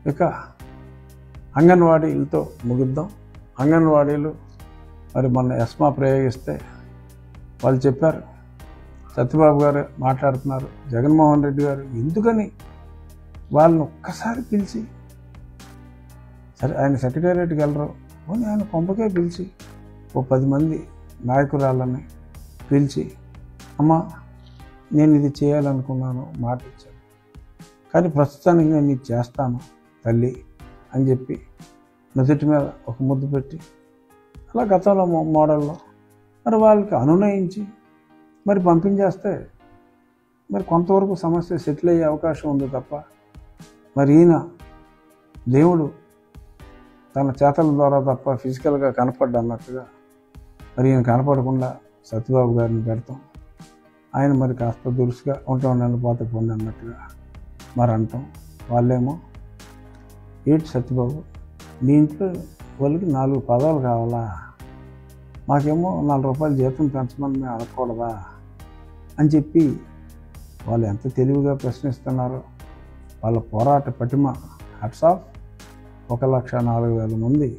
ఇక అంగన్వాడీలతో ముగిద్దాం అంగన్వాడీలు మరి మొన్న ఎస్మా ప్రయోగిస్తే వాళ్ళు చెప్పారు సత్యబాబు గారు మాట్లాడుతున్నారు జగన్మోహన్ రెడ్డి గారు ఎందుకని వాళ్ళని ఒక్కసారి పిలిచి సరే ఆయన సెక్రటేరియట్కి వెళ్ళరు పోనీ ఆయన కొంపకే పిలిచి ఓ పది మంది నాయకురాళ్ళని పిలిచి అమ్మ నేను ఇది చేయాలనుకున్నాను మాట ఇచ్చాను కానీ ప్రస్తుతానికి నేను ఇది చేస్తాను తల్లి అని చెప్పి నుదుటి మీద ఒక ముద్దు పెట్టి అలా గతంలో మో- మోడల్లో మరి వాళ్ళకి అనునయించి మరి పంపించేస్తే మరి కొంతవరకు సమస్య సెటిల్ అయ్యే అవకాశం ఉంది తప్ప మరి ఈయన దేవుడు తన చేతల ద్వారా తప్ప ఫిజికల్గా కనపడ్డా అన్నట్టుగా మరి ఈయన కనపడకుండా సత్యబాబు గారిని పెడతాం ఆయన మరి కాస్త దురుసుగా ఉంటాం నన్ను పోతే పొంది అన్నట్టుగా మరి అంటాం వాళ్ళేమో ఏంటి సత్యబాబు నీ ఇంట్లో వాళ్ళకి నాలుగు పదాలు కావాలా మాకేమో నాలుగు రూపాయలు జీతం పెంచమని మేము అడగకూడదా అని చెప్పి వాళ్ళు ఎంత తెలివిగా ప్రశ్నిస్తున్నారో వాళ్ళ పోరాట పటిమ హట్స్ ఆఫ్ ఒక లక్ష నాలుగు వేల మంది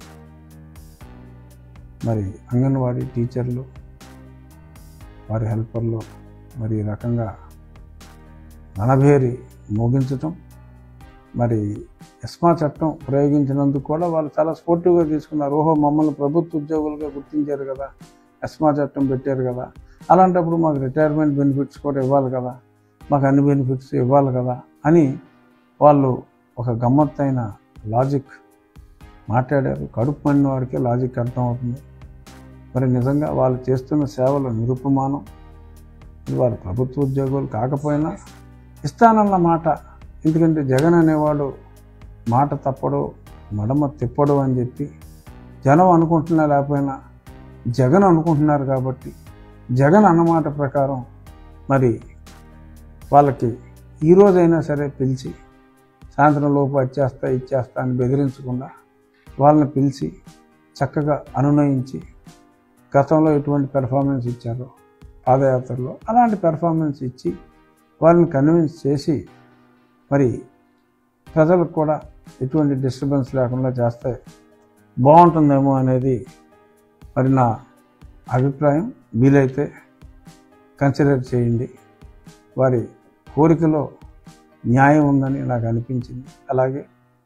మరి అంగన్వాడీ టీచర్లు వారి హెల్పర్లు మరి ఈ రకంగా రణభేరి మోగించటం మరి ఎస్మా చట్టం ప్రయోగించినందుకు కూడా వాళ్ళు చాలా స్పోర్టివ్గా తీసుకున్నారు ఓహో మమ్మల్ని ప్రభుత్వ ఉద్యోగులుగా గుర్తించారు కదా ఎస్మా చట్టం పెట్టారు కదా అలాంటప్పుడు మాకు రిటైర్మెంట్ బెనిఫిట్స్ కూడా ఇవ్వాలి కదా మాకు అన్ని బెనిఫిట్స్ ఇవ్వాలి కదా అని వాళ్ళు ఒక గమ్మత్తైన లాజిక్ మాట్లాడారు కడుపు మండిన వాడికి లాజిక్ అర్థమవుతుంది మరి నిజంగా వాళ్ళు చేస్తున్న సేవలు నిరుపమానం వారు ప్రభుత్వ ఉద్యోగులు కాకపోయినా ఇస్తానన్న మాట ఎందుకంటే జగన్ అనేవాడు మాట తప్పడు మడమ తిప్పడు అని చెప్పి జనం అనుకుంటున్నా లేకపోయినా జగన్ అనుకుంటున్నారు కాబట్టి జగన్ అన్నమాట ప్రకారం మరి వాళ్ళకి ఈ రోజైనా సరే పిలిచి సాయంత్రం లోపు వచ్చేస్తా ఇచ్చేస్తా అని బెదిరించకుండా వాళ్ళని పిలిచి చక్కగా అనునయించి గతంలో ఎటువంటి పెర్ఫార్మెన్స్ ఇచ్చారో పాదయాత్రలో అలాంటి పెర్ఫార్మెన్స్ ఇచ్చి వాళ్ళని కన్విన్స్ చేసి మరి ప్రజలకు కూడా ఎటువంటి డిస్టర్బెన్స్ లేకుండా చేస్తే బాగుంటుందేమో అనేది మరి నా అభిప్రాయం వీలైతే కన్సిడర్ చేయండి వారి కోరికలో న్యాయం ఉందని నాకు అనిపించింది అలాగే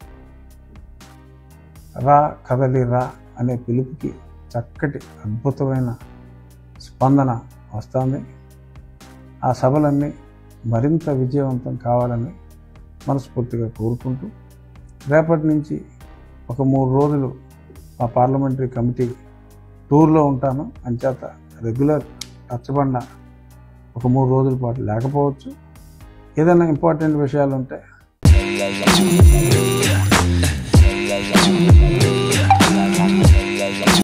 రా కదలి రా అనే పిలుపుకి చక్కటి అద్భుతమైన స్పందన వస్తుంది ఆ సభలన్నీ మరింత విజయవంతం కావాలని మనస్ఫూర్తిగా కోరుకుంటూ రేపటి నుంచి ఒక మూడు రోజులు మా పార్లమెంటరీ కమిటీ టూర్లో ఉంటాను అంచేత రెగ్యులర్ రచ్చబండ ఒక మూడు రోజుల పాటు లేకపోవచ్చు ఏదైనా ఇంపార్టెంట్ విషయాలు ఉంటే